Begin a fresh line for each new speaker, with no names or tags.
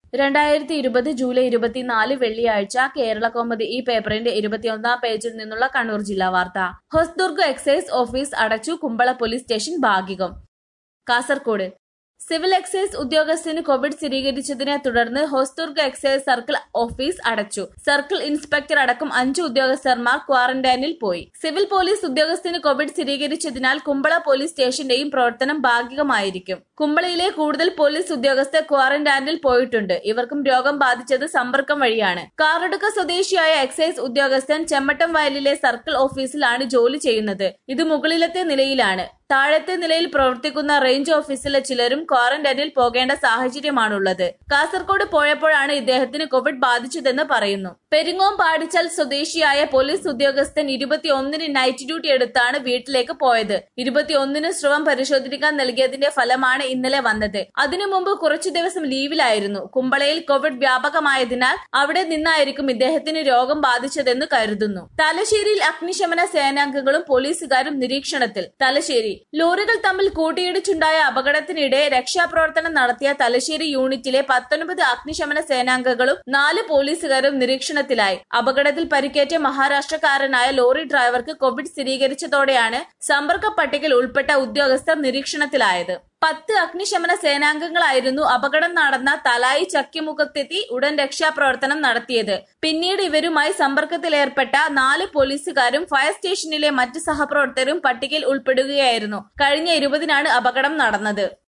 രണ്ടായിരത്തി ഇരുപത് ജൂലൈ ഇരുപത്തിനാല് വെള്ളിയാഴ്ച കേരള കൗമുദി ഈ പേപ്പറിന്റെ ഇരുപത്തിയൊന്നാം പേജിൽ നിന്നുള്ള കണ്ണൂർ ജില്ലാ വാർത്ത ഹൊസ്ദുർഗ് എക്സൈസ് ഓഫീസ് അടച്ചു കുമ്പള പോലീസ് സ്റ്റേഷൻ ഭാഗികം കാസർകോട് സിവിൽ എക്സൈസ് ഉദ്യോഗസ്ഥന് കോവിഡ് സ്ഥിരീകരിച്ചതിനെ തുടർന്ന് ഹോസ്ദുർഗ് എക്സൈസ് സർക്കിൾ ഓഫീസ് അടച്ചു സർക്കിൾ ഇൻസ്പെക്ടർ അടക്കം അഞ്ച് ഉദ്യോഗസ്ഥർമാർ ക്വാറന്റൈനിൽ പോയി സിവിൽ പോലീസ് ഉദ്യോഗസ്ഥന് കോവിഡ് സ്ഥിരീകരിച്ചതിനാൽ കുമ്പള പോലീസ് സ്റ്റേഷന്റെയും പ്രവർത്തനം ഭാഗികമായിരിക്കും കുമ്പളയിലെ കൂടുതൽ പോലീസ് ഉദ്യോഗസ്ഥർ ക്വാറന്റൈനിൽ പോയിട്ടുണ്ട് ഇവർക്കും രോഗം ബാധിച്ചത് സമ്പർക്കം വഴിയാണ് കാറടുക്ക സ്വദേശിയായ എക്സൈസ് ഉദ്യോഗസ്ഥൻ ചെമ്മട്ടം വയലിലെ സർക്കിൾ ഓഫീസിലാണ് ജോലി ചെയ്യുന്നത് ഇത് മുകളിലത്തെ നിലയിലാണ് താഴത്തെ നിലയിൽ പ്രവർത്തിക്കുന്ന റേഞ്ച് ഓഫീസിലെ ചിലരും ക്വാറന്റൈനിൽ പോകേണ്ട സാഹചര്യമാണുള്ളത് കാസർഗോഡ് പോയപ്പോഴാണ് ഇദ്ദേഹത്തിന് കോവിഡ് ബാധിച്ചതെന്ന് പറയുന്നു പെരിങ്ങോം പാടിച്ചൽ സ്വദേശിയായ പോലീസ് ഉദ്യോഗസ്ഥൻ ഇരുപത്തിയൊന്നിന് നൈറ്റ് ഡ്യൂട്ടി എടുത്താണ് വീട്ടിലേക്ക് പോയത് ഇരുപത്തിയൊന്നിന് സ്രവം പരിശോധിക്കാൻ നൽകിയതിന്റെ ഫലമാണ് ഇന്നലെ വന്നത് അതിനു മുമ്പ് കുറച്ചു ദിവസം ലീവിലായിരുന്നു കുമ്പളയിൽ കോവിഡ് വ്യാപകമായതിനാൽ അവിടെ നിന്നായിരിക്കും ഇദ്ദേഹത്തിന് രോഗം ബാധിച്ചതെന്ന് കരുതുന്നു തലശ്ശേരിയിൽ അഗ്നിശമന സേനാംഗങ്ങളും പോലീസുകാരും നിരീക്ഷണത്തിൽ തലശ്ശേരി ലോറികൾ തമ്മിൽ കൂട്ടിയിടിച്ചുണ്ടായ അപകടത്തിനിടെ രക്ഷാപ്രവർത്തനം നടത്തിയ തലശ്ശേരി യൂണിറ്റിലെ പത്തൊൻപത് അഗ്നിശമന സേനാംഗങ്ങളും നാല് പോലീസുകാരും നിരീക്ഷണത്തിലായി അപകടത്തിൽ പരിക്കേറ്റ മഹാരാഷ്ട്രക്കാരനായ ലോറി ഡ്രൈവർക്ക് കോവിഡ് സ്ഥിരീകരിച്ചതോടെയാണ് സമ്പർക്ക പട്ടികയിൽ ഉൾപ്പെട്ട ഉദ്യോഗസ്ഥർ നിരീക്ഷണത്തിലായത് പത്ത് അഗ്നിശമന സേനാംഗങ്ങളായിരുന്നു അപകടം നടന്ന തലായി ചക്കിമുഖത്തെത്തി ഉടൻ രക്ഷാപ്രവർത്തനം നടത്തിയത് പിന്നീട് ഇവരുമായി സമ്പർക്കത്തിലേർപ്പെട്ട നാല് പോലീസുകാരും ഫയർ സ്റ്റേഷനിലെ മറ്റ് സഹപ്രവർത്തകരും പട്ടികയിൽ ഉൾപ്പെടുകയായിരുന്നു കഴിഞ്ഞ ഇരുപതിനാണ് അപകടം നടന്നത്